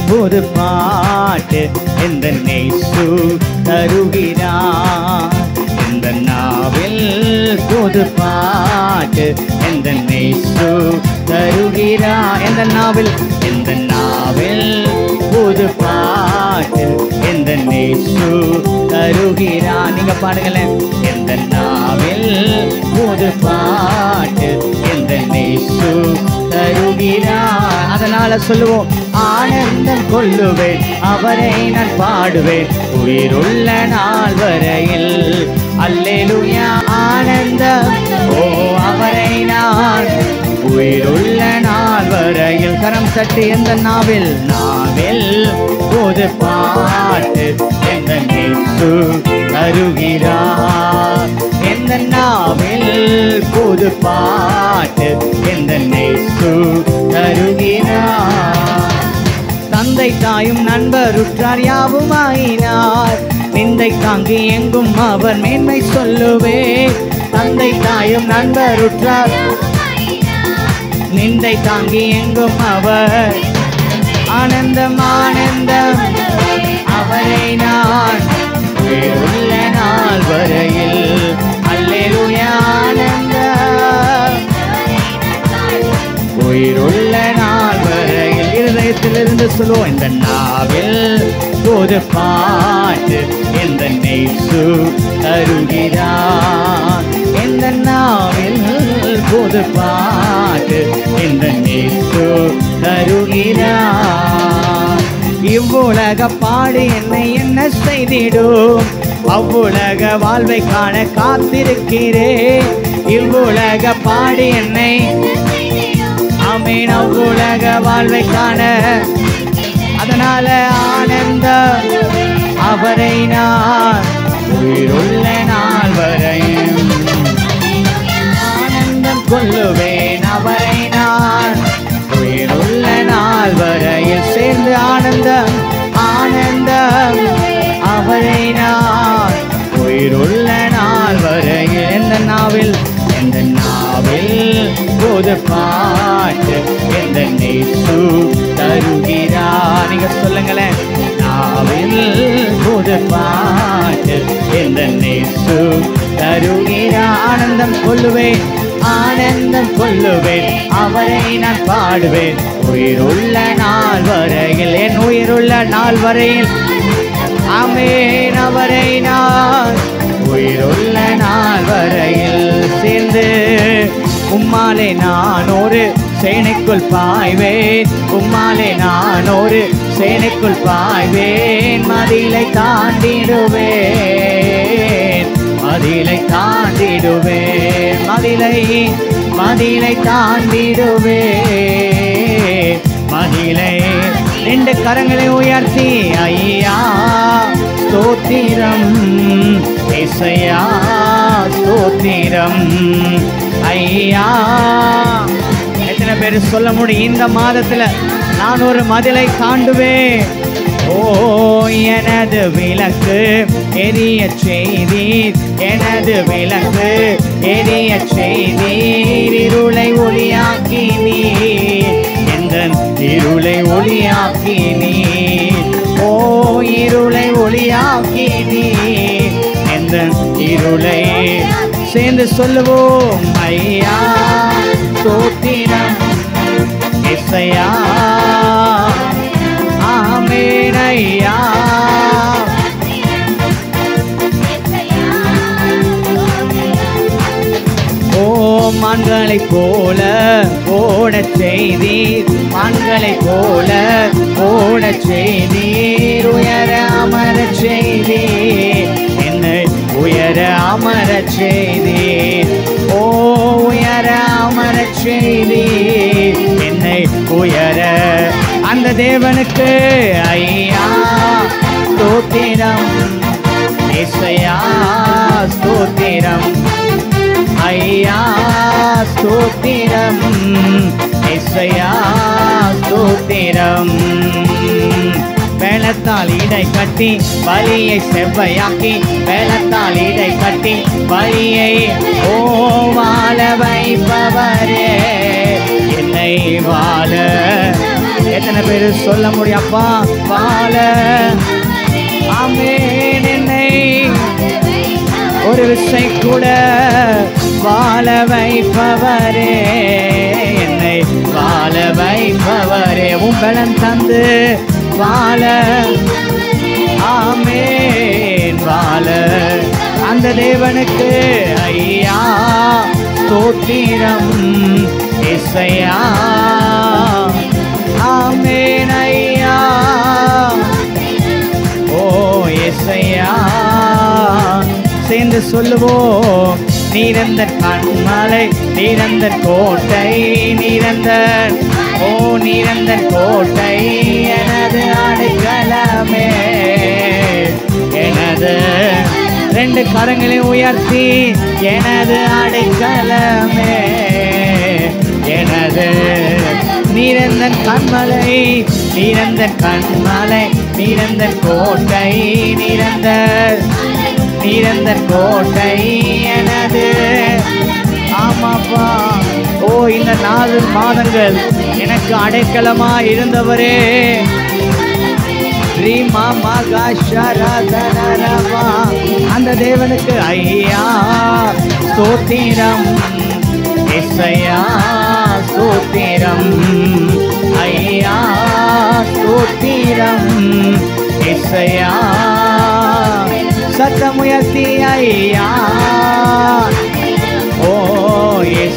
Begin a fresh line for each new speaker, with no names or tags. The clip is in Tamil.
புது பாட்டு எந்த நேசு தருகிறார் இந்த நாவில் புது பாட்டு எந்த நேசு தருகிறார் எந்த நாவில் எந்த நாவில் புது பாட்டு எந்த நேசு தருகிறார் நீங்க பாடுங்களேன் எந்த நாவில் புது பாட்டு எந்த நேசு தருகிறார் அதனால சொல்லுவோம் ஆனந்தம் கொள்ளுவேன் அவரை நான் பாடுவேன் உயிருள்ள நாள் வரையில் அல்லேலூயா ஆனந்தம் ஓ அவரை நான் உயிருள்ள நாள் வரையில் கரம் தட்டி எந்த நாவில் நாவில் புது பாட்டு எந்த நேசு தருகிறார் எந்த நாவில் புது பாட்டு எந்த நேசு தருகிறார் தந்தை தாயும் நண்பர் உற்றார் யாவும் ஆயினார் நிந்தை தாங்கி எங்கும் அவர் மேன்மை சொல்லுவே தந்தை தாயும் நண்பர் உற்றார் நிந்தை தாங்கி எங்கும் அவர் ஆனந்தம் ஆனந்தம் அவரை நான் உயிருள்ள நாள் வரையில் அல்லேலூயா ஆனந்தம் உயிருள்ள நாள் வரையில் இருதயத்திலிருந்து சொல்லுவோம் இந்த நாவில் புது பாட்டு எந்த நெய்சு தருகிறார் எந்த நாவில் புது பாட்டு எந்த நெய்சு தருகிறார் இவ்வுலக பாடு என்னை என்ன செய்திடும் அவ்வுலக வாழ்வை காண காத்திருக்கிறேன் இவ்வுலக பாடு என்னை ஆமீன் அவ்வுலக வாழ்வை காண அதனால ஆனந்தம் அவரை நான் உயிருள்ள நாள் வரையும் ஆனந்தம் கொள்ளுவேன் அவரை நான் உயிருள்ள நாள் வரையில் சேர்ந்து ஆனந்தம் ஆனந்தம் அவரை நான் உயிருள்ள நாள் வரையில் எந்த நாவில் எந்த நாவில் புது பாட்டு எந்த நேசு தருகிறார் நீங்க சொல்லுங்களேன் நாவில் புது பாட்டு எந்த நேசு தருகிறார் ஆனந்தம் கொள்ளுவேன் ஆனந்தம் கொள்ளுவேன் அவரை நான் பாடுவேன் உயிருள்ள நாள் வரையில் என் உயிருள்ள நாள் வரையில் ஆமேன் அவரை நான் உயிருள்ள நாள் வரையில் சேர்ந்து உம்மாலே நான் ஒரு சேனைக்குள் பாய்வேன் உம்மாலே நான் ஒரு சேனைக்குள் பாய்வேன் மதிலை தாண்டிடுவேன் மதிலை தாண்டிடுவேன் மதிலை மதிலை தாண்டிடுவேன் மதிலை ரெண்டு கரங்களை உயர்த்தி ஐயா ஸ்தோத்திரம் இசையா ஸ்தோத்திரம் ஐயா எத்தனை பேர் சொல்ல முடியும் இந்த மாதத்துல நான் ஒரு மதிலை தாண்டுவேன் ஓ எனது விளக்கு எரிய செய்தீர் எனது விளக்கு எரிய செய்தீர் இருளை ஒளியாக்கி நீர் எந்த இருளை ஒளியாக்கி நீர் ஓ இருளை ஒளியாக்கி நீர் எந்த இருளை சேர்ந்து சொல்லுவோம் ஐயா சோத்திரம் இசையா ஆமேன் ஐயா ஓ மான்களைப் போல ஓடச் செய்தீர் மான்களைப் போல ஓடச் செய்தீர் உயர அமரச் செய்தீர் என்னை உயர அமரச் செய்தீர் ஓ உயர அமரச் செய்தீர் என்னை உயர அந்த தேவனுக்கு ஐயா ஸ்தோத்திரம் இசையா ஸ்தோத்திரம் ஐயா ஸ்தோத்திரம் இசையா ஸ்தோத்திரம் வேளத்தால் இடை கட்டி பலியை செவ்வையாக்கி வேளத்தால் இடை கட்டி பலியை ஓ வாழ வைப்பவரே என்னை வாழ எத்தனை பேர் சொல்ல முடியாப்பா வாழ ஆமேன் என்னை ஒரு விசை கூட வாழ வைப்பவரே என்னை வாழ வைப்பவரே உங்களன் தந்து வாழ ஆமேன் வாழ அந்த தேவனுக்கு ஐயா ஸ்தோத்திரம் இசையா ஆமேன் ஐயா ஓ இசையா சேர்ந்து சொல்லுவோம் நீரந்த கண்மலை நீரந்த கோட்டை நீரந்த ஓ நீரந்த கோட்டை எனது அடைக்கலமே எனது ரெண்டு கரங்களை உயர்த்தி எனது அடைக்கலமே எனது நீரந்தன் கண்மலை நீரந்தன் கண்மலை நீரந்தன் கோட்டை நீரந்தர் நீரந்தன் கோட்டை எனது ஆமாப்பா ஓ இந்த நாலு மாதங்கள் எனக்கு அடைக்கலமா இருந்தவரே ரீமா மகா ஷரதனரவா. அந்த தேவனுக்கு ஐயா ஸ்தோத்திரம் இசையா ஸ்தோத்திரம் ஐயா ஸ்தோத்திரம் இசையா சத்தமுயர்த்தி ஐயா ஓ